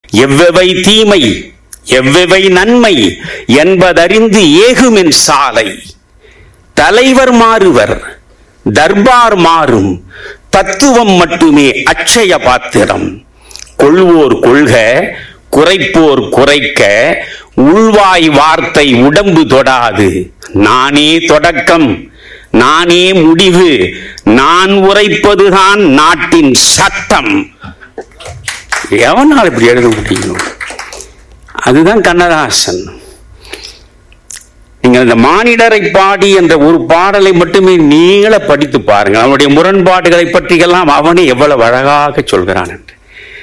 எவ்வெவை தீமை எவ்வெவை நன்மை என்பதறிந்து ஏகுமின் சாலை தலைவர் மாறுவர் தர்பார் மாறும் தத்துவம் மட்டுமே அட்சய பாத்திரம் கொள்வோர் கொள்க குறைப்போர் குறைக்க உள்வாய் வார்த்தை உடம்பு தொடாது நானே தொடக்கம் நானே முடிவு நான் உரைப்பதுதான் நாட்டின் சட்டம் எவனால் இப்படி எழுத முடியும் அதுதான் கண்ணதாசன் நீங்கள் இந்த மானிடரை பாடி என்ற ஒரு பாடலை மட்டுமே நீங்கள படித்து பாருங்கள் அவனுடைய முரண்பாடுகளை பற்றியெல்லாம் அவனே எவ்வளவு அழகாக சொல்கிறான் என்று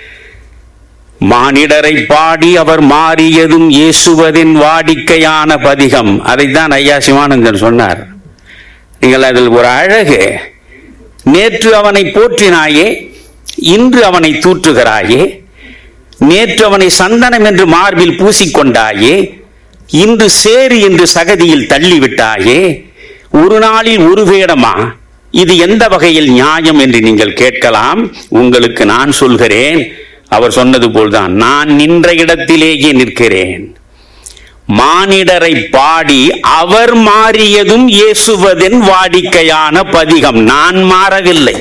மானிடரை பாடி அவர் மாறியதும் இயேசுவதின் வாடிக்கையான பதிகம் அதைத்தான் ஐயா சிவானந்தன் சொன்னார் நீங்கள் அதில் ஒரு அழகு நேற்று அவனை போற்றினாயே இன்று அவனை தூற்றுகிறாயே நேற்று அவனை சந்தனம் என்று மார்பில் பூசிக்கொண்டாயே இன்று சேறு என்று சகதியில் தள்ளிவிட்டாயே ஒரு நாளில் ஒரு வேடமா இது எந்த வகையில் நியாயம் என்று நீங்கள் கேட்கலாம் உங்களுக்கு நான் சொல்கிறேன் அவர் சொன்னது போல்தான் நான் நின்ற இடத்திலேயே நிற்கிறேன் மானிடரை பாடி அவர் மாறியதும் இயேசுவதின் வாடிக்கையான பதிகம் நான் மாறவில்லை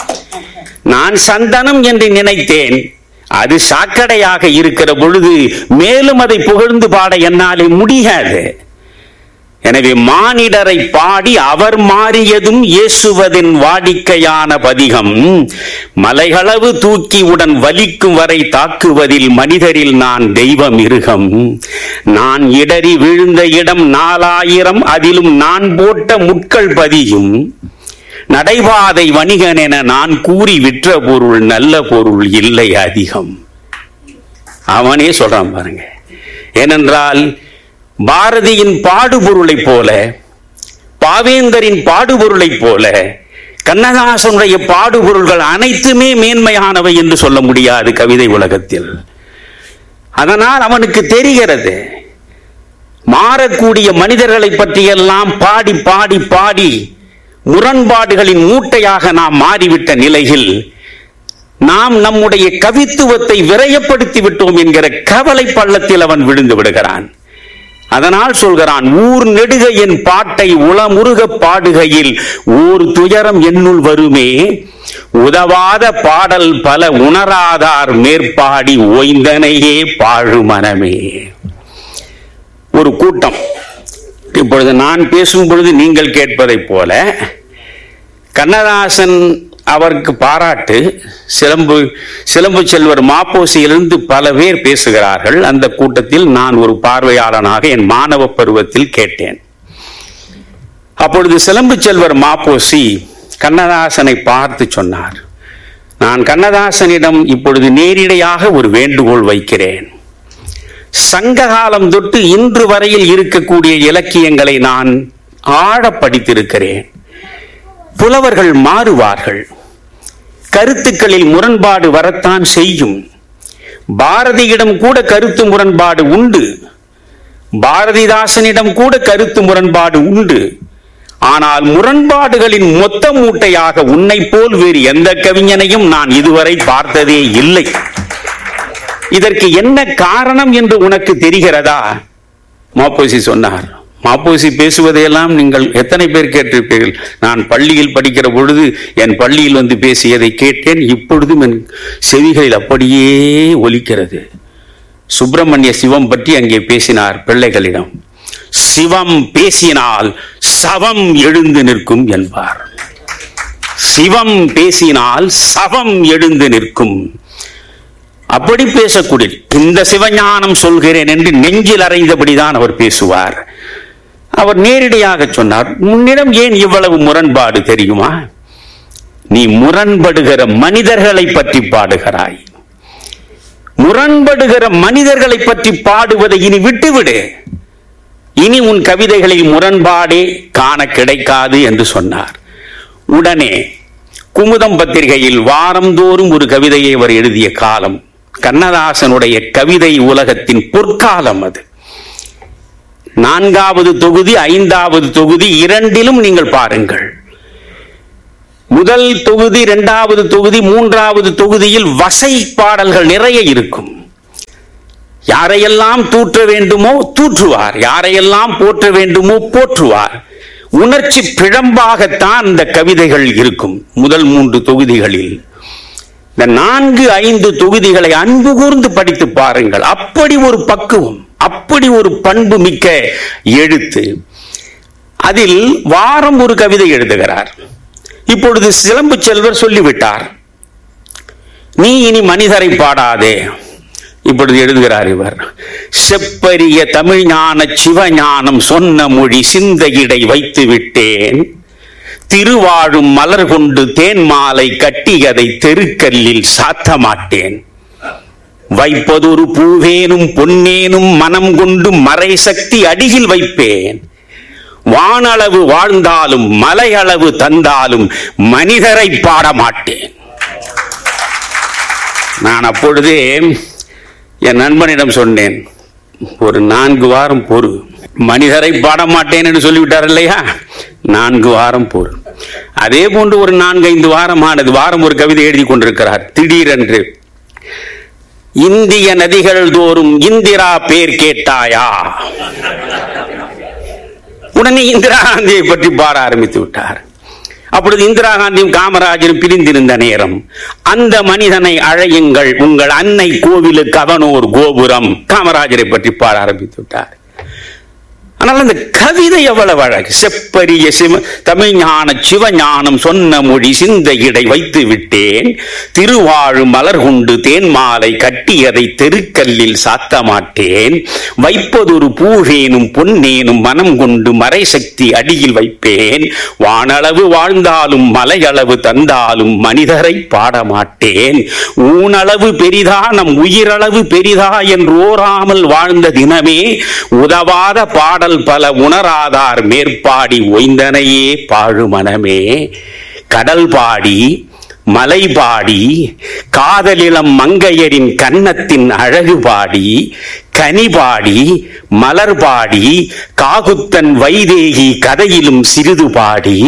நான் சந்தனம் என்று நினைத்தேன் அது சாக்கடையாக இருக்கிற பொழுது மேலும் அதை புகழ்ந்து பாட என்னாலே முடியாது எனவே மானிடரை பாடி அவர் மாறியதும் இயேசுவதின் வாடிக்கையான பதிகம் மலைகளவு தூக்கி உடன் வலிக்கும் வரை தாக்குவதில் மனிதரில் நான் தெய்வ மிருகம் நான் இடறி விழுந்த இடம் நாலாயிரம் அதிலும் நான் போட்ட முட்கள் பதியும் நடைபாதை வணிகன் என நான் கூறி விற்ற பொருள் நல்ல பொருள் இல்லை அதிகம் அவனே சொல்றான் பாருங்க ஏனென்றால் பாரதியின் பாடுபொருளைப் போல பாவேந்தரின் பாடுபொருளைப் போல கண்ணதாசனுடைய பாடுபொருள்கள் அனைத்துமே மேன்மையானவை என்று சொல்ல முடியாது கவிதை உலகத்தில் அதனால் அவனுக்கு தெரிகிறது மாறக்கூடிய மனிதர்களை பற்றியெல்லாம் பாடி பாடி பாடி முரண்பாடுகளின் மூட்டையாக நாம் மாறிவிட்ட நிலையில் நாம் நம்முடைய கவித்துவத்தை விரயப்படுத்தி விட்டோம் என்கிற கவலை பள்ளத்தில் அவன் விழுந்து விடுகிறான் அதனால் சொல்கிறான் ஊர் நெடுக என் பாட்டை உளமுருக பாடுகையில் ஓர் துயரம் என்னுள் வருமே உதவாத பாடல் பல உணராதார் மேற்பாடி ஓய்ந்தனையே பாழு மனமே ஒரு கூட்டம் இப்பொழுது நான் பேசும் பொழுது நீங்கள் கேட்பதைப் போல கண்ணதாசன் அவருக்கு பாராட்டு சிலம்பு சிலம்பு செல்வர் மாப்போசியிலிருந்து பல பேர் பேசுகிறார்கள் அந்த கூட்டத்தில் நான் ஒரு பார்வையாளனாக என் மாணவ பருவத்தில் கேட்டேன் அப்பொழுது சிலம்பு செல்வர் மாப்போசி கண்ணதாசனை பார்த்து சொன்னார் நான் கண்ணதாசனிடம் இப்பொழுது நேரிடையாக ஒரு வேண்டுகோள் வைக்கிறேன் சங்க காலம் தொட்டு இன்று வரையில் இருக்கக்கூடிய இலக்கியங்களை நான் ஆழ படித்திருக்கிறேன் புலவர்கள் மாறுவார்கள் கருத்துக்களில் முரண்பாடு வரத்தான் செய்யும் பாரதியிடம் கூட கருத்து முரண்பாடு உண்டு பாரதிதாசனிடம் கூட கருத்து முரண்பாடு உண்டு ஆனால் முரண்பாடுகளின் மொத்த மூட்டையாக உன்னை போல் வேறு எந்த கவிஞனையும் நான் இதுவரை பார்த்ததே இல்லை இதற்கு என்ன காரணம் என்று உனக்கு தெரிகிறதா மாப்போசி சொன்னார் மாப்போசி பேசுவதையெல்லாம் நீங்கள் எத்தனை பேர் கேட்டிருப்பீர்கள் நான் பள்ளியில் படிக்கிற பொழுது என் பள்ளியில் வந்து பேசியதை கேட்டேன் இப்பொழுதும் என் செவிகளில் அப்படியே ஒலிக்கிறது சுப்பிரமணிய சிவம் பற்றி அங்கே பேசினார் பிள்ளைகளிடம் சிவம் பேசினால் சவம் எழுந்து நிற்கும் என்பார் சிவம் பேசினால் சவம் எழுந்து நிற்கும் அப்படி பேசக்கூடிய இந்த சிவஞானம் சொல்கிறேன் என்று நெஞ்சில் அறைந்தபடிதான் அவர் பேசுவார் அவர் நேரடியாக சொன்னார் உன்னிடம் ஏன் இவ்வளவு முரண்பாடு தெரியுமா நீ முரண்படுகிற மனிதர்களை பற்றி பாடுகிறாய் முரண்படுகிற மனிதர்களை பற்றி பாடுவதை இனி விட்டுவிடு இனி உன் கவிதைகளில் முரண்பாடே காண கிடைக்காது என்று சொன்னார் உடனே குமுதம் பத்திரிகையில் வாரந்தோறும் ஒரு கவிதையை அவர் எழுதிய காலம் கண்ணதாசனுடைய கவிதை உலகத்தின் பொற்காலம் அது நான்காவது தொகுதி ஐந்தாவது தொகுதி இரண்டிலும் நீங்கள் பாருங்கள் முதல் தொகுதி இரண்டாவது தொகுதி மூன்றாவது தொகுதியில் வசை பாடல்கள் நிறைய இருக்கும் யாரையெல்லாம் தூற்ற வேண்டுமோ தூற்றுவார் யாரையெல்லாம் போற்ற வேண்டுமோ போற்றுவார் உணர்ச்சி பிழம்பாகத்தான் இந்த கவிதைகள் இருக்கும் முதல் மூன்று தொகுதிகளில் இந்த நான்கு ஐந்து தொகுதிகளை அன்பு கூர்ந்து படித்து பாருங்கள் அப்படி ஒரு பக்குவம் அப்படி ஒரு பண்பு மிக்க எழுத்து அதில் வாரம் ஒரு கவிதை எழுதுகிறார் இப்பொழுது சிலம்பு செல்வர் சொல்லிவிட்டார் நீ இனி மனிதரை பாடாதே இப்பொழுது எழுதுகிறார் இவர் செப்பரிய தமிழ் ஞான சிவஞானம் சொன்ன மொழி சிந்தையிடை வைத்து விட்டேன் திருவாழும் மலர் கொண்டு தேன் மாலை கட்டியதை தெருக்கல்லில் சாத்த மாட்டேன் வைப்பதொரு பூவேனும் பொன்னேனும் மனம் கொண்டு மறை சக்தி அடியில் வைப்பேன் வானளவு வாழ்ந்தாலும் மலையளவு தந்தாலும் மனிதரை பாட மாட்டேன் நான் அப்பொழுதே என் நண்பனிடம் சொன்னேன் ஒரு நான்கு வாரம் பொறு மனிதரை பாட மாட்டேன் என்று சொல்லிவிட்டார் இல்லையா நான்கு வாரம் பொறு அதே போன்று ஒரு நான்கு ஐந்து வாரம் ஆனது வாரம் ஒரு கவிதை எழுதி கொண்டிருக்கிறார் திடீரென்று இந்திய நதிகள் தோறும் இந்திரா பேர் கேட்டாயா உடனே இந்திரா காந்தியை பற்றி பாட ஆரம்பித்து விட்டார் அப்பொழுது இந்திரா காந்தியும் காமராஜரும் பிரிந்திருந்த நேரம் அந்த மனிதனை அழையுங்கள் உங்கள் அன்னை கோவிலுக்கு அவனோர் கோபுரம் காமராஜரை பற்றி பாட ஆரம்பித்து விட்டார் ஆனால் அந்த கவிதை எவ்வளவு அழகு செப்பரிய சிவ தமிழ் ஞான சிவஞானம் சொன்ன மொழி சிந்தையிடை வைத்து விட்டேன் திருவாழு மலர் கொண்டு தேன் மாலை கட்டியதை தெருக்கல்லில் சாத்த மாட்டேன் வைப்பதொரு பூவேனும் பொன்னேனும் மனம் கொண்டு மறை சக்தி அடியில் வைப்பேன் வானளவு வாழ்ந்தாலும் மலையளவு தந்தாலும் மனிதரை பாட மாட்டேன் ஊனளவு பெரிதா நம் உயிரளவு பெரிதா என்றோராமல் வாழ்ந்த தினமே உதவாத பாடல் பல உணராதார் மேற்பாடி ஒய்ந்தனையே பாழு மனமே கடல் பாடி மலை பாடி காதலிளம் மங்கையரின் கன்னத்தின் அழகு பாடி கனி பாடி மலர் பாடி காகுத்தன் வைதேகி கதையிலும் சிறிது பாடி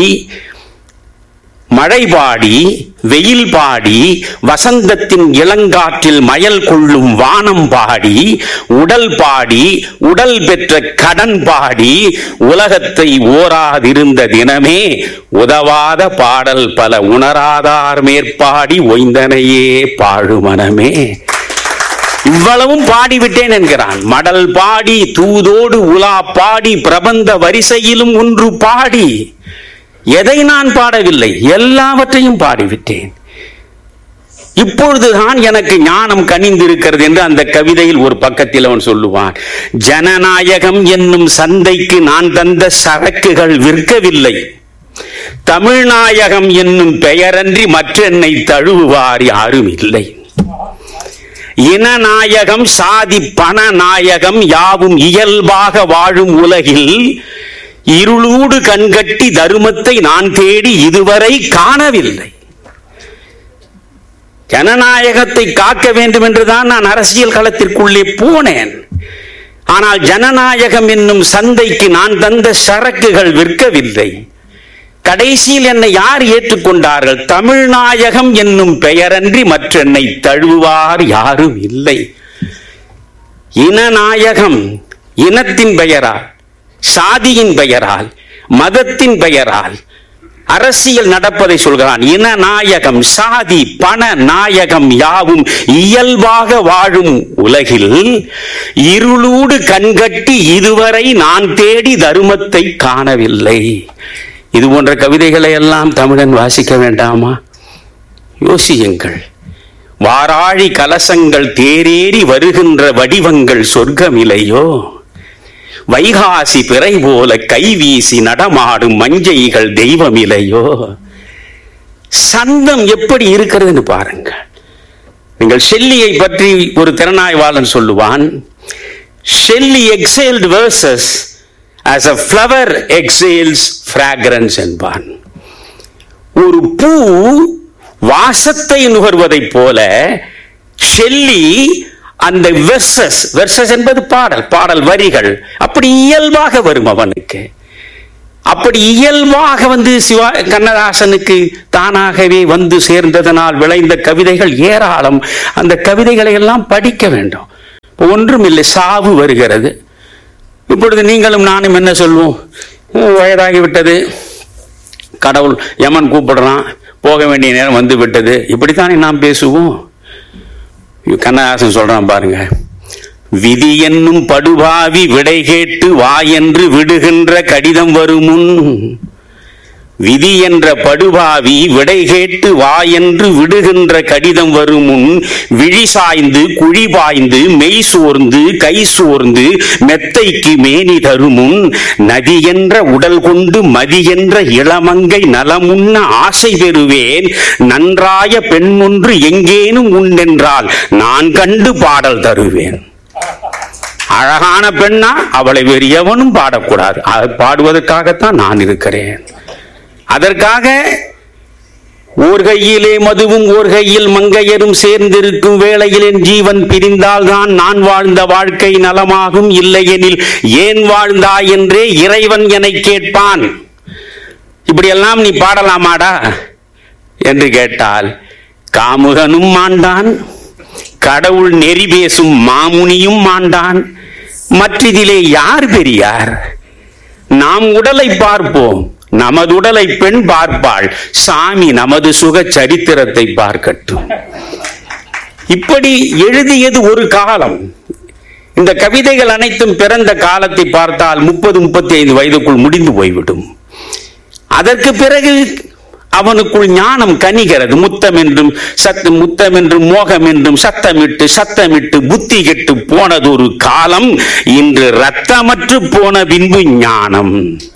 மழை பாடி வெயில் பாடி வசந்தத்தின் இளங்காற்றில் மயல் கொள்ளும் வானம் பாடி உடல் பாடி உடல் பெற்ற கடன் பாடி உலகத்தை ஓராதிருந்த தினமே உதவாத பாடல் பல உணராதார் மேற்பாடி ஒய்ந்தனையே பாழு மனமே இவ்வளவும் பாடிவிட்டேன் என்கிறான் மடல் பாடி தூதோடு உலா பாடி பிரபந்த வரிசையிலும் ஒன்று பாடி எதை நான் பாடவில்லை எல்லாவற்றையும் பாடிவிட்டேன் இப்பொழுதுதான் எனக்கு ஞானம் கனிந்திருக்கிறது என்று அந்த கவிதையில் ஒரு பக்கத்தில் அவன் சொல்லுவான் ஜனநாயகம் என்னும் சந்தைக்கு நான் தந்த சரக்குகள் விற்கவில்லை தமிழ்நாயகம் என்னும் பெயரன்றி மற்றென்னை தழுவுவார் யாரும் இல்லை இனநாயகம் சாதி பண நாயகம் யாவும் இயல்பாக வாழும் உலகில் இருளூடு கண்கட்டி தருமத்தை நான் தேடி இதுவரை காணவில்லை ஜனநாயகத்தை காக்க வேண்டும் என்றுதான் நான் அரசியல் களத்திற்குள்ளே போனேன் ஆனால் ஜனநாயகம் என்னும் சந்தைக்கு நான் தந்த சரக்குகள் விற்கவில்லை கடைசியில் என்னை யார் ஏற்றுக்கொண்டார்கள் தமிழ்நாயகம் என்னும் பெயரன்றி மற்றென்னை தழுவார் யாரும் இல்லை இனநாயகம் இனத்தின் பெயரால் சாதியின் பெயரால் மதத்தின் பெயரால் அரசியல் நடப்பதை சொல்கிறான் இன நாயகம் சாதி பண நாயகம் யாவும் இயல்பாக வாழும் உலகில் இருளூடு கண்கட்டி இதுவரை நான் தேடி தருமத்தை காணவில்லை இது போன்ற கவிதைகளை எல்லாம் தமிழன் வாசிக்க வேண்டாமா யோசியுங்கள் வாராழி கலசங்கள் தேரேறி வருகின்ற வடிவங்கள் சொர்க்கமில்லையோ வைகாசி பிறை போல கைவீசி நடமாடும் மஞ்சைகள் தெய்வமில்லையோ சந்தம் எப்படி இருக்கிறதுன்னு பாருங்கள் நீங்கள் ஷெல்லியை பற்றி ஒரு திறனாய்வாளன் சொல்லுவான் Shelley exalted verses as a flower exhales fragrance என்பான் ஒரு பூ வாசத்தை நுகர்வதைப் போல ஷெல்லி அந்த வெர்சஸ் வெர்சஸ் என்பது பாடல் பாடல் வரிகள் அப்படி இயல்பாக வரும் அவனுக்கு அப்படி இயல்பாக வந்து சிவா கண்ணதாசனுக்கு தானாகவே வந்து சேர்ந்ததனால் விளைந்த கவிதைகள் ஏராளம் அந்த கவிதைகளை எல்லாம் படிக்க வேண்டும் ஒன்றும் இல்லை சாவு வருகிறது இப்பொழுது நீங்களும் நானும் என்ன சொல்வோம் "ஹம், வயதாகிவிட்டது கடவுள் யமன் கூப்பிடுறான் போக வேண்டிய நேரம் வந்து விட்டது இப்படித்தானே நாம் பேசுவோம் கண்ணதாசன் சொல்றான் பாருங்க விதி என்னும் படுபாவி விடை கேட்டு வா என்று விடுகின்ற கடிதம் வருமுன் விதி என்ற படுபாவி விடை கேட்டு வா என்று விடுகின்ற கடிதம் வருமுன் விழி சாய்ந்து குழி பாய்ந்து மெய் சோர்ந்து கை சோர்ந்து மெத்தைக்கு மேனி தருமுன் நதி என்ற உடல் கொண்டு மதி என்ற இளமங்கை நலமுன்ன ஆசை பெறுவேன் நன்றாய பெண் ஒன்று எங்கேனும் உண்டென்றால் நான் கண்டு பாடல் தருவேன் அழகான பெண்ணா அவளை வேறு எவனும் பாடக்கூடாது அதை பாடுவதற்காகத்தான் நான் இருக்கிறேன் அதற்காக ஓர் கையிலே மதுவும் ஓர் கையில் மங்கையரும் சேர்ந்திருக்கும் வேளையில் என் ஜீவன் பிரிந்தால்தான் நான் வாழ்ந்த வாழ்க்கை நலமாகும் இல்லையெனில் ஏன் வாழ்ந்தாய் என்றே இறைவன் என்னை கேட்பான் இப்படியெல்லாம் நீ பாடலாமாடா என்று கேட்டால் காமுகனும் மாண்டான் கடவுள் நெறி பேசும் மாமுனியும் மாண்டான் மற்றிதிலே யார் பெரியார் நாம் உடலை பார்ப்போம் நமது உடலை பெண் பார்ப்பாள் சாமி நமது சுக சரித்திரத்தை பார்க்கட்டும் இப்படி எழுதியது ஒரு காலம் இந்த கவிதைகள் அனைத்தும் பிறந்த காலத்தை பார்த்தால் முப்பது முப்பத்தி ஐந்து வயதுக்குள் முடிந்து போய்விடும் அதற்கு பிறகு அவனுக்குள் ஞானம் கனிகிறது முத்தம் என்றும் சத்து முத்தம் என்றும் மோகம் என்றும் சத்தமிட்டு சத்தமிட்டு புத்தி கெட்டு போனதொரு காலம் இன்று ரத்தமற்று போன பின்பு ஞானம்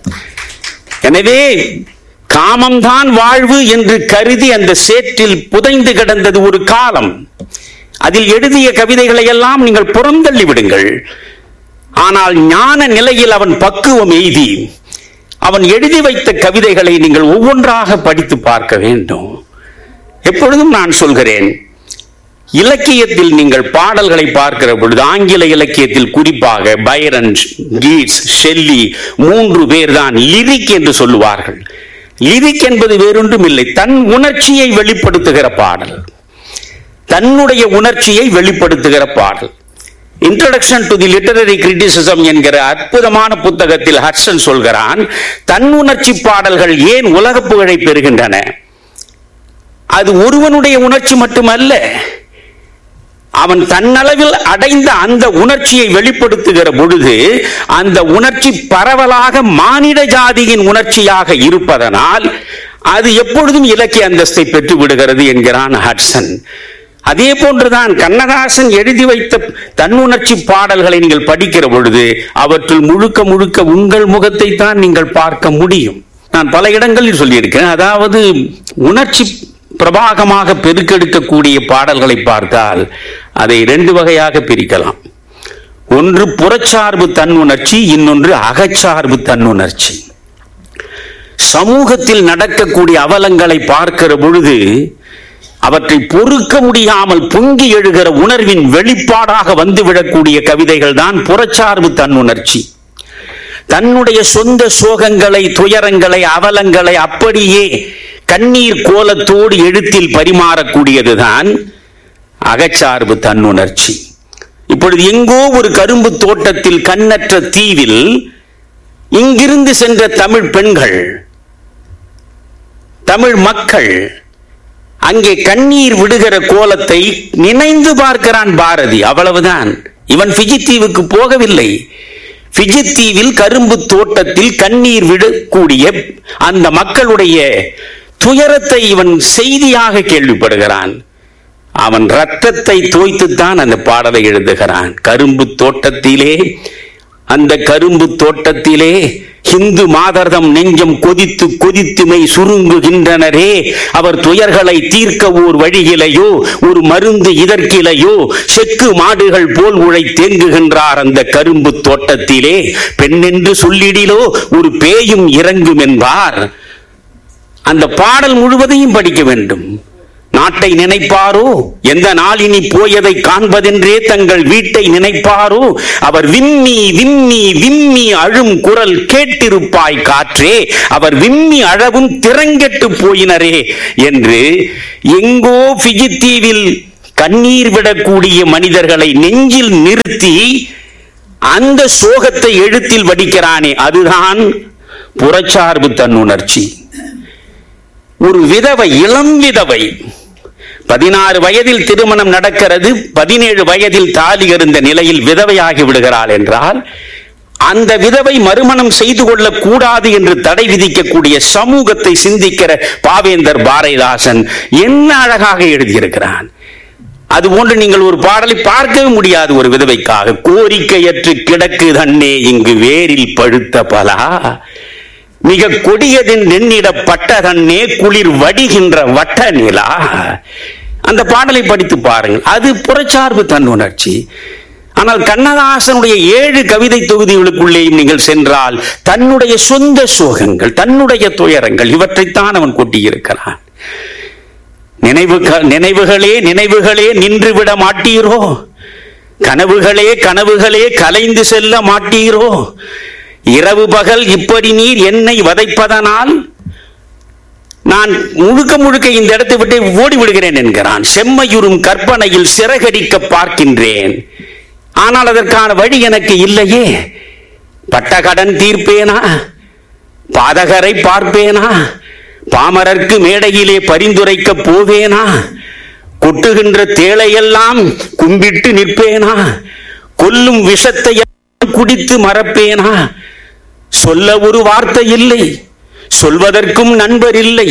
எனவே காமம்தான் வாழ்வு என்று கருதி அந்த சேற்றில் புதைந்து கிடந்தது ஒரு காலம் அதில் எழுதிய கவிதைகளை எல்லாம் நீங்கள் புறந்தள்ளி விடுங்கள் ஆனால் ஞான நிலையில் அவன் பக்குவம் எய்தி அவன் எழுதி வைத்த கவிதைகளை நீங்கள் ஒவ்வொன்றாக படித்து பார்க்க வேண்டும் எப்பொழுதும் நான் சொல்கிறேன் இலக்கியத்தில் நீங்கள் பாடல்களை பார்க்கிற பொழுது ஆங்கில இலக்கியத்தில் குறிப்பாக பைரன் கீட்ஸ் ஷெல்லி மூன்று பேர் தான் லிரிக் என்று சொல்லுவார்கள் லிரிக் என்பது வேறொன்றும் இல்லை தன் உணர்ச்சியை வெளிப்படுத்துகிற பாடல் தன்னுடைய உணர்ச்சியை வெளிப்படுத்துகிற பாடல் introduction to the literary criticism என்கிற அற்புதமான புத்தகத்தில் ஹட்சன் சொல்கிறான் தன் உணர்ச்சி பாடல்கள் ஏன் உலக புகழை பெறுகின்றன அது ஒருவனுடைய உணர்ச்சி மட்டுமல்ல அவன் தன்னளவில் அடைந்த அந்த உணர்ச்சியை வெளிப்படுத்துகிற பொழுது அந்த உணர்ச்சி பரவலாக மானிட ஜாதியின் உணர்ச்சியாக இருப்பதனால் அது எப்பொழுதும் இலக்கிய அந்தஸ்தை பெற்று விடுகிறது என்கிறான் ஹட்சன் அதே போன்றுதான் கண்ணதாசன் எழுதி வைத்த தன்னுணர்ச்சி பாடல்களை நீங்கள் படிக்கிற பொழுது அவற்றில் முழுக்க முழுக்க உங்கள் முகத்தை தான் நீங்கள் பார்க்க முடியும் நான் பல இடங்களில் சொல்லியிருக்கிறேன் அதாவது உணர்ச்சி பிரபாகமாக பெருக்கெடுக்கக்கூடிய பாடல்களை பார்த்தால் அதை ரெண்டு வகையாக பிரிக்கலாம் ஒன்று புறச்சார்பு தன்னுணர்ச்சி இன்னொன்று அகச்சார்பு தன்னுணர்ச்சி சமூகத்தில் நடக்கக்கூடிய அவலங்களை பார்க்கிற பொழுது அவற்றை பொறுக்க முடியாமல் பொங்கி எழுகிற உணர்வின் வெளிப்பாடாக வந்துவிடக்கூடிய கவிதைகள் தான் புறச்சார்பு தன்னுணர்ச்சி தன்னுடைய சொந்த சோகங்களை துயரங்களை அவலங்களை அப்படியே கண்ணீர் கோலத்தோடு எழுத்தில் பரிமாறக்கூடியதுதான் அகச்சார்பு தன்னுணர்ச்சி இப்பொழுது எங்கோ ஒரு கரும்பு தோட்டத்தில் கண்ணற்ற தீவில் இங்கிருந்து சென்ற தமிழ் பெண்கள் தமிழ் மக்கள் அங்கே கண்ணீர் விடுகிற கோலத்தை நினைந்து பார்க்கிறான் பாரதி அவ்வளவுதான் இவன் பிஜி தீவுக்கு போகவில்லை பிஜி தீவில் கரும்பு தோட்டத்தில் கண்ணீர் விடக்கூடிய அந்த மக்களுடைய துயரத்தை இவன் செய்தியாக கேள்விப்படுகிறான் அவன் ரத்தத்தை தோய்த்துத்தான் அந்த பாடலை எழுதுகிறான் கரும்பு தோட்டத்திலே அந்த கரும்பு தோட்டத்திலே ஹிந்து மாதர்தம் நெஞ்சம் கொதித்து கொதித்துமை சுருங்குகின்றனரே அவர் துயர்களை தீர்க்க ஓர் வழியிலையோ ஒரு மருந்து இதற்கிலையோ செக்கு மாடுகள் போல் உழை தேங்குகின்றார் அந்த கரும்பு தோட்டத்திலே பெண்ணென்று சொல்லிடிலோ ஒரு பேயும் இறங்கும் என்பார் அந்த பாடல் முழுவதையும் படிக்க வேண்டும் நாட்டை நினைப்பாரோ எந்த நாளினி போயதை காண்பதென்றே தங்கள் வீட்டை நினைப்பாரோ அவர் விம்மி விம்மி விம்மி அழும் குரல் கேட்டிருப்பாய் காற்றே அவர் விம்மி அழவும் திறங்கெட்டு போயினரே என்று எங்கோ பிஜி தீவில் கண்ணீர் விடக்கூடிய மனிதர்களை நெஞ்சில் நிறுத்தி அந்த சோகத்தை எழுத்தில் வடிக்கிறானே அதுதான் புறச்சார்பு தன்னுணர்ச்சி ஒரு விதவை இளம் விதவை பதினாறு வயதில் திருமணம் நடக்கிறது பதினேழு வயதில் தாலி இருந்த நிலையில் விதவையாகி விடுகிறாள் என்றால் அந்த விதவை மறுமணம் செய்து கொள்ளக் கூடாது என்று தடை விதிக்கக்கூடிய சமூகத்தை சிந்திக்கிற பாவேந்தர் பாரதிதாசன் என்ன அழகாக எழுதியிருக்கிறான் அதுபோன்று நீங்கள் ஒரு பாடலை பார்க்கவே முடியாது ஒரு விதவைக்காக கோரிக்கையற்று கிடக்கு தன்னே இங்கு வேரில் பழுத்த பலா மிக கொடியதின் நெண்ணிடப்பட்ட தன்னே குளிர் வடிகின்ற வட்ட நிலா அந்த பாடலை படித்து பாருங்கள் அது புறச்சார்பு தன்னுணர்ச்சி ஆனால் கண்ணதாசனுடைய ஏழு கவிதை தொகுதிகளுக்குள்ளேயும் நீங்கள் சென்றால் தன்னுடைய சொந்த சோகங்கள் தன்னுடைய துயரங்கள் இவற்றைத்தான் அவன் கொட்டியிருக்கிறான் நினைவு நினைவுகளே நினைவுகளே நின்று விட மாட்டீரோ கனவுகளே கனவுகளே கலைந்து செல்ல மாட்டீரோ இரவு பகல் இப்படி நீர் என்னை வதைப்பதனால் நான் முழுக்க முழுக்க இந்த இடத்தை விட்டு ஓடி விடுகிறேன் என்கிறான் செம்மையுறும் கற்பனையில் சிறகடிக்க பார்க்கின்றேன் ஆனால் அதற்கான வழி எனக்கு இல்லையே பட்ட கடன் தீர்ப்பேனா பாதகரை பார்ப்பேனா பாமரர்க்கு மேடையிலே பரிந்துரைக்க போவேனா கொட்டுகின்ற தேளையெல்லாம் கும்பிட்டு நிற்பேனா கொல்லும் விஷத்தை குடித்து மறப்பேனா சொல்ல ஒரு வார்த்தை இல்லை சொல்வதற்கும் நண்பர் இல்லை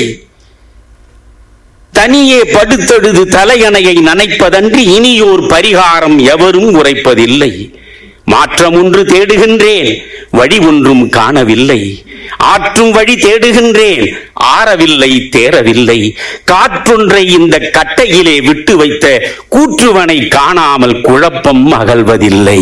தனியே படுத்தெழுது தலையணையை நனைப்பதன்றி இனியோர் பரிகாரம் எவரும் உரைப்பதில்லை மாற்றம் ஒன்று தேடுகின்றேன் வழி ஒன்றும் காணவில்லை ஆற்றும் வழி தேடுகின்றேன் ஆறவில்லை தேரவில்லை காற்றொன்றை இந்த கட்டையிலே விட்டு வைத்த கூற்றுவனை காணாமல் குழப்பம் அகல்வதில்லை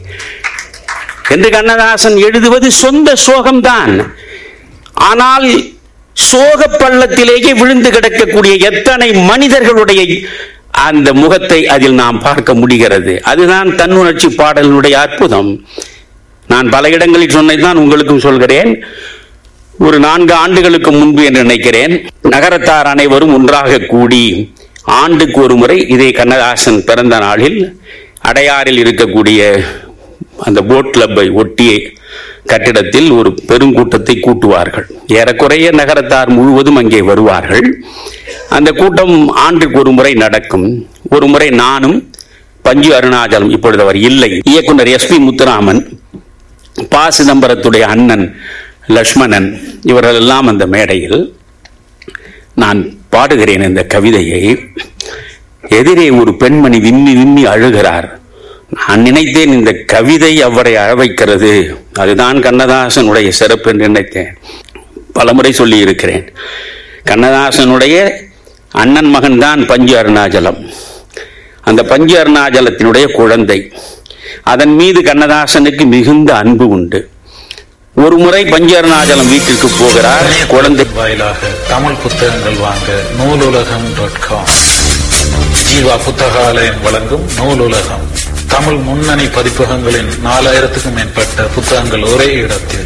என்று கண்ணதாசன் எழுதுவது சொந்த சோகம்தான் ஆனால் சோக பள்ளத்திலேயே விழுந்து கிடக்கக்கூடிய எத்தனை மனிதர்களுடைய அந்த முகத்தை அதில் நாம் பார்க்க முடிகிறது அதுதான் தன்னுணர்ச்சி பாடலினுடைய அற்புதம் நான் பல இடங்களில் சொன்னதுதான் உங்களுக்கும் சொல்கிறேன் ஒரு நான்கு ஆண்டுகளுக்கு முன்பு என்று நினைக்கிறேன் நகரத்தார் அனைவரும் ஒன்றாக கூடி ஆண்டுக்கு ஒரு முறை இதே கண்ணதாசன் பிறந்த நாளில் அடையாறில் இருக்கக்கூடிய அந்த போட் கிளப்பை ஒட்டிய கட்டிடத்தில் ஒரு பெருங்கூட்டத்தை கூட்டுவார்கள் ஏறக்குறைய நகரத்தார் முழுவதும் அங்கே வருவார்கள் அந்த கூட்டம் ஆண்டுக்கு ஒரு முறை நடக்கும் ஒரு முறை நானும் பஞ்சு அருணாச்சலம் இப்பொழுது அவர் இல்லை இயக்குனர் எஸ் பி முத்துராமன் பா சிதம்பரத்துடைய அண்ணன் லக்ஷ்மணன் இவர்கள் எல்லாம் அந்த மேடையில் நான் பாடுகிறேன் இந்த கவிதையை எதிரே ஒரு பெண்மணி விம்மி விம்மி அழுகிறார் நான் நினைத்தேன் இந்த கவிதை அவரை அழவைக்கிறது அதுதான் கண்ணதாசனுடைய சிறப்பு என்று நினைத்தேன் பலமுறை சொல்லி இருக்கிறேன் கண்ணதாசனுடைய அண்ணன் மகன் தான் பஞ்சு அருணாச்சலம் அந்த பஞ்சு அருணாச்சலத்தினுடைய குழந்தை அதன் மீது கண்ணதாசனுக்கு மிகுந்த அன்பு உண்டு ஒரு முறை பஞ்சு அருணாச்சலம் வீட்டிற்கு போகிறார் குழந்தை வாயிலாக தமிழ் புத்தகங்கள் வாங்க நூலுலகம் டாட் காம் ஜீவா புத்தகாலயம் வழங்கும் நூலுலகம் தமிழ் முன்னணி பதிப்பகங்களின் நாலாயிரத்துக்கும் மேற்பட்ட புத்தகங்கள் ஒரே இடத்தில்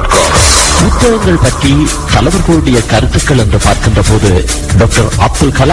புத்தகங்கள் பற்றி தலைவர்களுடைய கருத்துக்கள் என்று பார்க்கின்ற போது டாக்டர் அப்துல் கலாம்